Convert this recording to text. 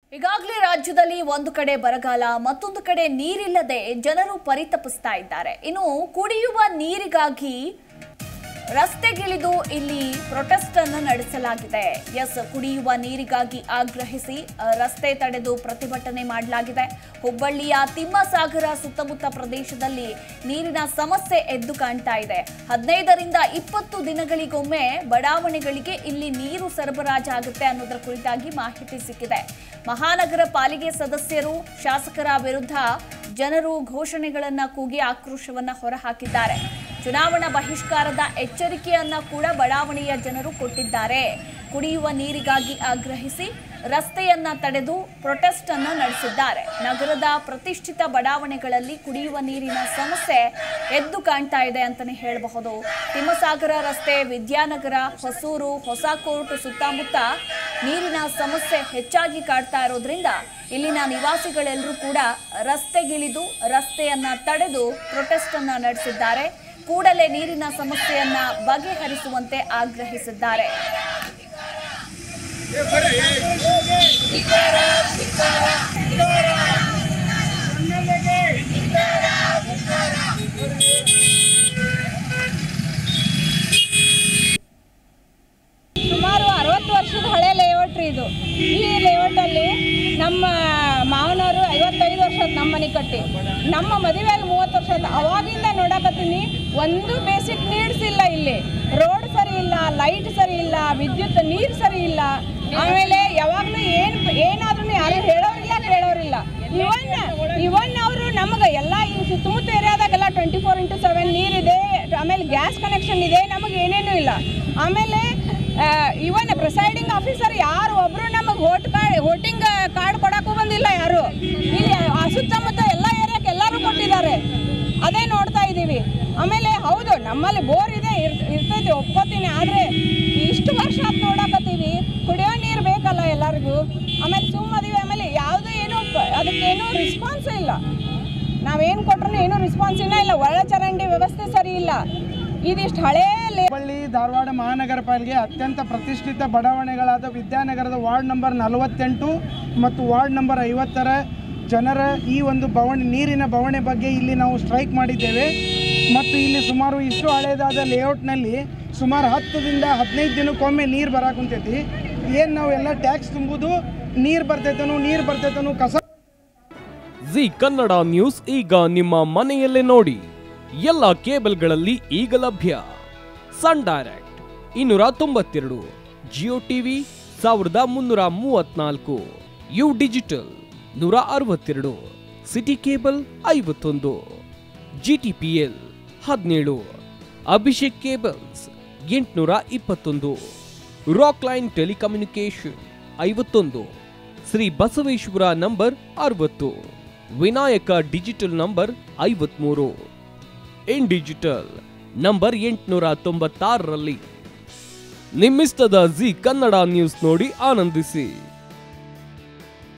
ಈಗಾಗಲೇ ರಾಜ್ಯದಲ್ಲಿ ಒಂದು ಕಡೆ ಬರಗಾಲ ಮತ್ತೊಂದು ಕಡೆ ನೀರಿಲ್ಲದೆ ಜನರು ಪರಿತಪಿಸ್ತಾ ಇದ್ದಾರೆ ಇನ್ನು ಕುಡಿಯುವ ನೀರಿಗಾಗಿ ರಸ್ತೆಗಿಳಿದು ಇಲ್ಲಿ ಪ್ರೊಟೆಸ್ಟ್ ಅನ್ನು ನಡೆಸಲಾಗಿದೆ ಎಸ್ ಕುಡಿಯುವ ನೀರಿಗಾಗಿ ಆಗ್ರಹಿಸಿ ಅ, ರಸ್ತೆ ತಡೆದು ಪ್ರತಿಭಟನೆ ಮಾಡಲಾಗಿದೆ ಹುಬ್ಬಳ್ಳಿಯ ತಿಮ್ಮಸಾಗರ ಸುತ್ತಮುತ್ತ ಪ್ರದೇಶದಲ್ಲಿ ನೀರಿನ ಸಮಸ್ಯೆ ಎದ್ದು ಕಾಣ್ತಾ ಇದೆ ಹದಿನೈದರಿಂದ ಇಪ್ಪತ್ತು ದಿನಗಳಿಗೊಮ್ಮೆ ಬಡಾವಣೆಗಳಿಗೆ ಇಲ್ಲಿ ನೀರು ಸರಬರಾಜಾಗುತ್ತೆ ಅನ್ನೋದರ ಕುರಿತಾಗಿ ಮಾಹಿತಿ ಸಿಕ್ಕಿದೆ ಮಹಾನಗರ ಪಾಲಿಕೆ ಸದಸ್ಯರು ಶಾಸಕರ ವಿರುದ್ಧ ಜನರು ಘೋಷಣೆಗಳನ್ನ ಕೂಗಿ ಆಕ್ರೋಶವನ್ನ ಹೊರಹಾಕಿದ್ದಾರೆ ಚುನಾವಣಾ ಬಹಿಷ್ಕಾರದ ಎಚ್ಚರಿಕೆಯನ್ನ ಕೂಡ ಬಡಾವಣೆಯ ಜನರು ಕೊಟ್ಟಿದ್ದಾರೆ ಕುಡಿಯುವ ನೀರಿಗಾಗಿ ಆಗ್ರಹಿಸಿ ರಸ್ತೆಯನ್ನ ತಡೆದು ಪ್ರೊಟೆಸ್ಟ್ ಅನ್ನ ನಡೆಸಿದ್ದಾರೆ ನಗರದ ಪ್ರತಿಷ್ಠಿತ ಬಡಾವಣೆಗಳಲ್ಲಿ ಕುಡಿಯುವ ನೀರಿನ ಸಮಸ್ಯೆ ಎದ್ದು ಕಾಣ್ತಾ ಇದೆ ಅಂತಾನೆ ಹೇಳಬಹುದು ತಿಮ್ಮಸಾಗರ ರಸ್ತೆ ವಿದ್ಯಾನಗರ ಹೊಸೂರು ಹೊಸ ಕೋರ್ಟ್ ಸುತ್ತಮುತ್ತ ನೀರಿನ ಸಮಸ್ಯೆ ಹೆಚ್ಚಾಗಿ ಕಾಡ್ತಾ ಇರೋದ್ರಿಂದ ಇಲ್ಲಿನ ನಿವಾಸಿಗಳೆಲ್ಲರೂ ಕೂಡ ರಸ್ತೆಗಿಳಿದು ರಸ್ತೆಯನ್ನ ತಡೆದು ಪ್ರೊಟೆಸ್ಟ್ ಅನ್ನ ನಡೆಸಿದ್ದಾರೆ ಕೂಡಲೇ ನೀರಿನ ಸಮಸ್ಯೆಯನ್ನ ಬಗೆಹರಿಸುವಂತೆ ಆಗ್ರಹಿಸಿದ್ದಾರೆ ಸುಮಾರು ಅರವತ್ತು ವರ್ಷದ ಹಳೆ ಲೇಔಟ್ ರೀ ಇದು ಈ ಲೇಔಟಲ್ಲಿ ನಮ್ಮ ಮಾವನವರು ಐವತ್ತೈದು ವರ್ಷ ನಮ್ಮ ಮನೆ ಕಟ್ಟಿ ನಮ್ಮ ಮದುವೆಯಾಗಿ ಮೂವತ್ತು ವರ್ಷ ಆಯ್ತು ಅವಾಗಿಂದ ನೋಡಕತ್ತೀನಿ ಒಂದು ಬೇಸಿಕ್ ನೀಡ್ಸ್ ಇಲ್ಲ ಇಲ್ಲಿ ರೋಡ್ ಸರಿ ಇಲ್ಲ ಲೈಟ್ ಸರಿ ಇಲ್ಲ ವಿದ್ಯುತ್ ನೀರು ಸರಿ ಇಲ್ಲ ಆಮೇಲೆ ಯಾವಾಗಲೂ ಏನು ಏನಾದ್ರೂ ಯಾರು ಹೇಳೋರಿಲ್ಲ ಕೇಳೋರಿಲ್ಲ ಇವನ್ ಇವನ್ ಅವರು ನಮಗೆ ಎಲ್ಲ ಈ ಸುತ್ತಮುತ್ತ ಏರಿಯಾದಾಗೆಲ್ಲ ಟ್ವೆಂಟಿ ಫೋರ್ ಇಂಟು ಸೆವೆನ್ ನೀರಿದೆ ಆಮೇಲೆ ಗ್ಯಾಸ್ ಕನೆಕ್ಷನ್ ಇದೆ ನಮಗೆ ಏನೇನೂ ಇಲ್ಲ ಆಮೇಲೆ ಇವನ್ ಪ್ರಿಸೈಡಿಂಗ್ ಆಫೀಸರ್ ಯಾರು ಒಬ್ರು ನಮಗೆ ವೋಟ್ ಕಾರ್ಡ್ ವೋಟಿಂಗ್ ಕಾರ್ಡ್ ಕೊಡಕ್ಕೂ ಬಂದಿಲ್ಲ ಯಾರು ಇಲ್ಲಿ ಆ ಸುತ್ತಮುತ್ತ ಎಲ್ಲ ಏರಿಯಾಕ್ಕೆ ಎಲ್ಲರೂ ಕೊಟ್ಟಿದ್ದಾರೆ ಅದೇ ನೋಡ್ತಾ ಇದ್ದೀವಿ ಆಮೇಲೆ ಹೌದು ನಮ್ಮಲ್ಲಿ ಬೋರ್ ಇದೆ ಇರ್- ಇರ್ತೈತಿ ಒಪ್ಕೋತೀನಿ ಆದರೆ ಇಷ್ಟು ವರ್ಷ ಆತ್ ನೋಡಕತ್ತೀವಿ ಕುಡಿಯೋ ನೀರು ಬೇಕಲ್ಲ ಎಲ್ಲರಿಗೂ ಆಮೇಲೆ ಸುಮ್ಮದಿವಿ ಆಮೇಲೆ ಯಾವುದೂ ಏನೂ ಪ- ಅದಕ್ಕೇನೂ ರೆಸ್ಪಾನ್ಸೇ ಇಲ್ಲ ನಾವೇನು ಕೊಟ್ರು ಏನೂ ರೆಸ್ಪಾನ್ಸ್ ಇಲ್ಲ ಇಲ್ಲ ಒಳಚರಂಡಿ ವ್ಯವಸ್ಥೆ ಸರಿ ಇಲ್ಲ ಇದಿಷ್ಟು ಹಳೇ ಲೇ ಹುಬ್ಬಳ್ಳಿ ಧಾರವಾಡ ಮಹಾನಗರ ಪಾಲಿಕೆ ಅತ್ಯಂತ ಪ್ರತಿಷ್ಠಿತ ಬಡಾವಣೆಗಳಾದ ವಿದ್ಯಾನಗರದ ವಾರ್ಡ್ ನಂಬರ್ ನಲವತ್ತೆಂಟು ಮತ್ತು ವಾರ್ಡ್ ನಂಬರ್ ಐವತ್ತರ ಜನರ ಈ ಒಂದು ಬವಣೆ ನೀರಿನ ಬವಣೆ ಬಗ್ಗೆ ಇಲ್ಲಿ ನಾವು ಸ್ಟ್ರೈಕ್ ಮಾಡಿದ್ದೇವೆ ಮತ್ತು ಇಲ್ಲಿ ಸುಮಾರು ಇಷ್ಟು ಹಳೆಯದಾದ ಲೇಔಟ್ನಲ್ಲಿ ಸುಮಾರು ಹತ್ತರಿಂದ ಹದಿನೈದು ದಿನಕ್ಕೊಮ್ಮೆ ನೀರು ಬರಾಕುಂತೈತಿ ಏನು ನಾವೆಲ್ಲ ಟ್ಯಾಕ್ಸ್ ತುಂಬುದು ನೀರು ಬರ್ತೈತನು ನೀರು ಬರ್ತೈತನು ಕಸ ಜಿ ಕನ್ನಡ ನ್ಯೂಸ್ ಈಗ ನಿಮ್ಮ ಮನೆಯಲ್ಲೇ ನೋಡಿ ಎಲ್ಲ ಕೇಬಲ್ಗಳಲ್ಲಿ ಈಗ ಲಭ್ಯ ಸನ್ ಡೈರೆಕ್ಟ್ ಇನ್ನೂರ ತೊಂಬತ್ತೆರಡು ಜಿಯೋ ಟಿವಿ ಸಾವಿರದ ಮುನ್ನೂರ ಮೂವತ್ನಾಲ್ಕು ಯು ಡಿಜಿಟಲ್ ನೂರ ಅರವತ್ತೆರಡು ಸಿಟಿ ಕೇಬಲ್ ಐವತ್ತೊಂದು ಜಿ ಟಿ ಪಿ ಎಲ್ ಹದಿನೇಳು ಅಭಿಷೇಕ್ ಕೇಬಲ್ಸ್ ಎಂಟುನೂರ ಇಪ್ಪತ್ತೊಂದು ರಾಕ್ ಲೈನ್ ಟೆಲಿಕಮ್ಯುನಿಕೇಶನ್ ಐವತ್ತೊಂದು ಶ್ರೀ ಬಸವೇಶ್ವರ ನಂಬರ್ ಅರವತ್ತು ವಿನಾಯಕ ಡಿಜಿಟಲ್ ನಂಬರ್ ಐವತ್ಮೂರು ಇನ್ ಡಿಜಿಟಲ್ ನಂಬರ್ ಎಂಟುನೂರ ತೊಂಬತ್ತಾರರಲ್ಲಿ ನಿಮ್ಮಿಸ್ತದ ಜಿ ಕನ್ನಡ ನ್ಯೂಸ್ ನೋಡಿ ಆನಂದಿಸಿ